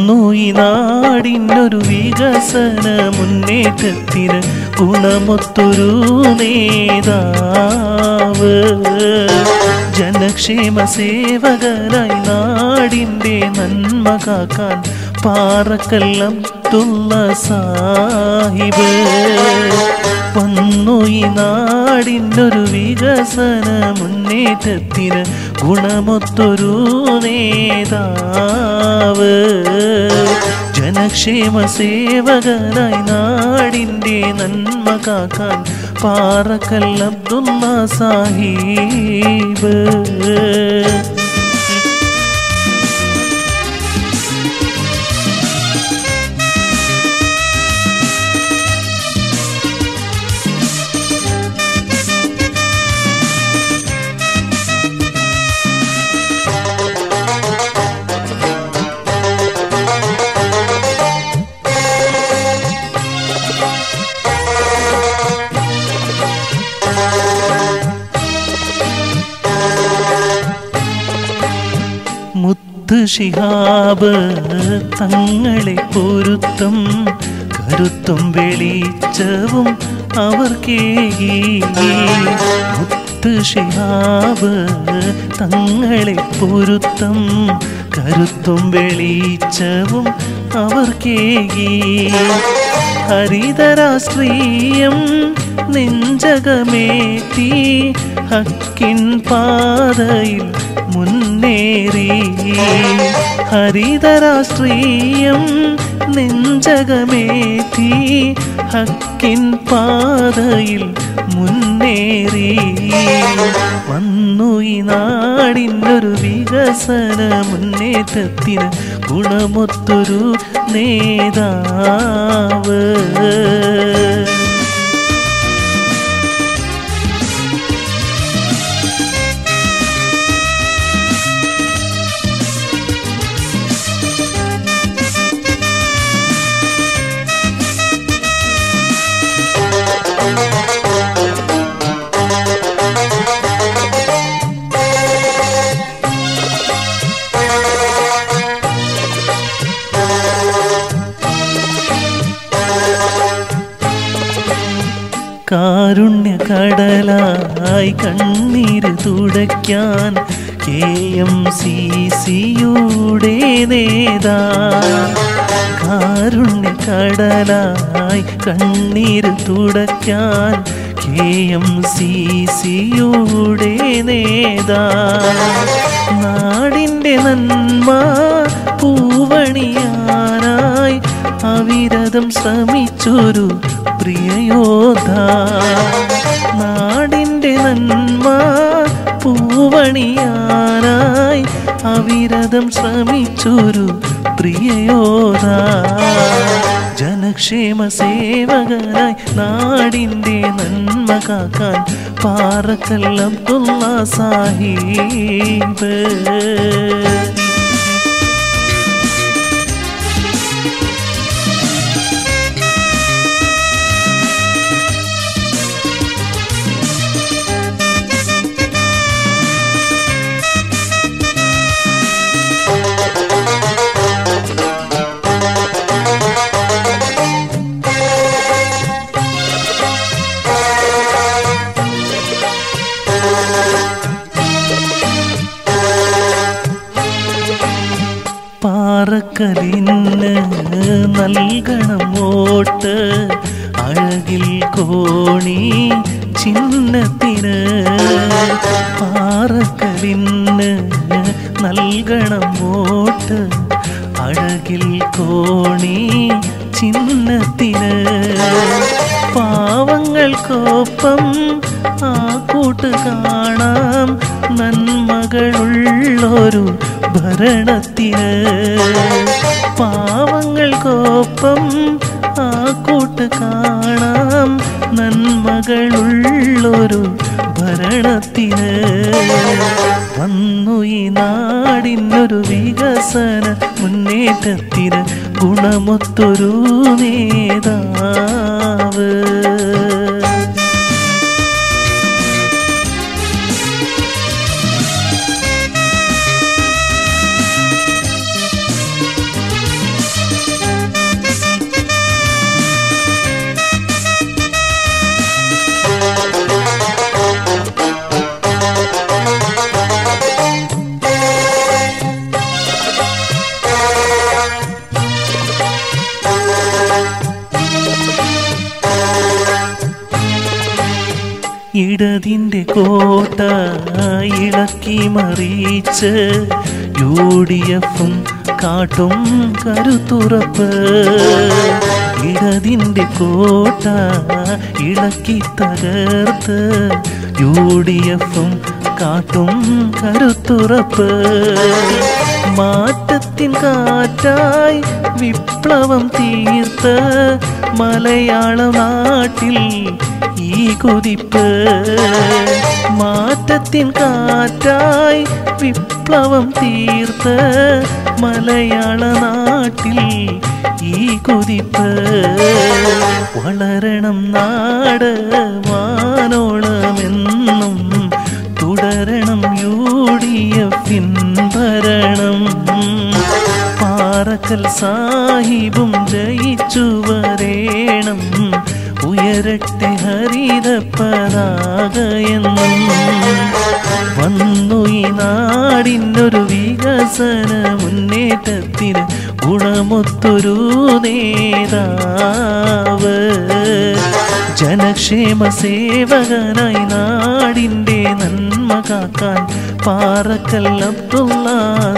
വന്നു ഈ നാടിനൊരു വികസന മുന്നേറ്റത്തിന് ഗുണമൊത്തൊരു നേതാവ് ജനക്ഷേമ സേവകനായി നാടിൻ്റെ നന്മ കാക്കാൻ പാറക്കല്ലം തുള്ള സാഹിബ് വന്നു ഈ നാടിനൊരു വികസന മുന്നേറ്റത്തിന് ഗുണമൊത്തൊരു നേതാവ് ജനക്ഷേമ സേവകനായി നാടിൻ്റെ നന്മ കാക്കാൻ പാറക്കൽ അബ്ദുള്ള സാഹിബ് മുത്ത് ശിഹാബ് തങ്ങളെ പൊരുത്തം കരുത്തും വെളിച്ചവും അവർക്കേകി മുത്ത് ശിഹാബ് തങ്ങളെ പൊരുത്തം കരുത്തും വെളിച്ചവും അവർക്കേകി ഹരിതരാഷ്ട്രീയം നെഞ്ചകമേറ്റി ഹക്കിൻ പാതയിൽ മുന്നേറി ഹരിതരാഷ്ട്രീയം നെഞ്ചകമേറ്റി ഹക്കിൻ പാതയിൽ മുന്നേറി വന്നു ഈ നാടിനൊരു വികസന മുന്നേറ്റത്തിന് ഗുണമൊത്തൊരു നേതാവ് കാരുണ്യ കടലായി കണ്ണീര് തുടയ്ക്കാൻ കെ എം സി സിയുടെ നേതാ കാരുണ്യ കടലായി കണ്ണീര് തുടയ്ക്കാൻ കെ എം സി സിയുടെ നേതാ നാടിൻ്റെ നന്മ പൂവണിയാനായി അവിരതം ശ്രമിച്ചൊരു പ്രിയയോധ നാടിൻ്റെ നന്മ പൂവണിയാനായി അവിരതം ശ്രമിച്ചൊരു പ്രിയയോധ ജനക്ഷേമ സേവകനായി നാടിൻ്റെ നന്മ കാക്കാൻ പാറക്കൽ അബ്ദുള്ള സാഹിബ് പാറക്കലിന് നൽകണം വോട്ട് അഴകിൽ കോണി ചിഹ്നത്തിന് പാറക്കലിന് നൽകണം വോട്ട് അഴകിൽ കോണി ചിഹ്നത്തിന് പാവങ്ങൾക്കൊപ്പം ആ കൂട്ട് കാണാം നന്മകളുള്ളൊരു ഭരണത്തിന് പാവങ്ങൾക്കൊപ്പം ആ കൂട്ട് കാണാം നന്മകളുള്ളൊരു ഭരണത്തിന് വന്നു ഈ നാടിനൊരു വികസന മുന്നേറ്റത്തിന് ഗുണമൊത്തൊരു നേതാവ് ഇടതിൻ്റെ കോട്ട ഇളക്കി മറിച്ച് യു ഡി എഫും കാട്ടും കരുത്തുറപ്പ് ഇടതിൻ്റെ കോട്ട ഇളക്കി തകർത്ത് യു ഡി എഫും കാട്ടും കരുത്തുറപ്പ് മാറ്റത്തിൻ കാറ്റായി വിപ്ലവം തീർത്ത് മലയാള നാട്ടിൽ ഈ കുതിപ്പ് മാറ്റത്തിൻ കാറ്റായി വിപ്ലവം തീർത്ത് മലയാള നാട്ടിൽ ഈ കുതിപ്പ് വളരണം നാട് വാനോളമെന്നും തുടരണം യു ഡി എഫിൻ ഭരണം പാറക്കൽ സാഹിബും ജയിച്ചു വരേണം ഉയരട്ടെ ഹരിത പതാകയെന്നും വന്നു ഈ നാടിനൊരു വികസന മുന്നേറ്റത്തിന് ഗുണമൊത്തൊരു നേതാവ് ജനക്ഷേമ സേവകനായി നാടിൻ്റെ നന്മ കാക്കാൻ പാറക്കൽ അബ്ദുള്ള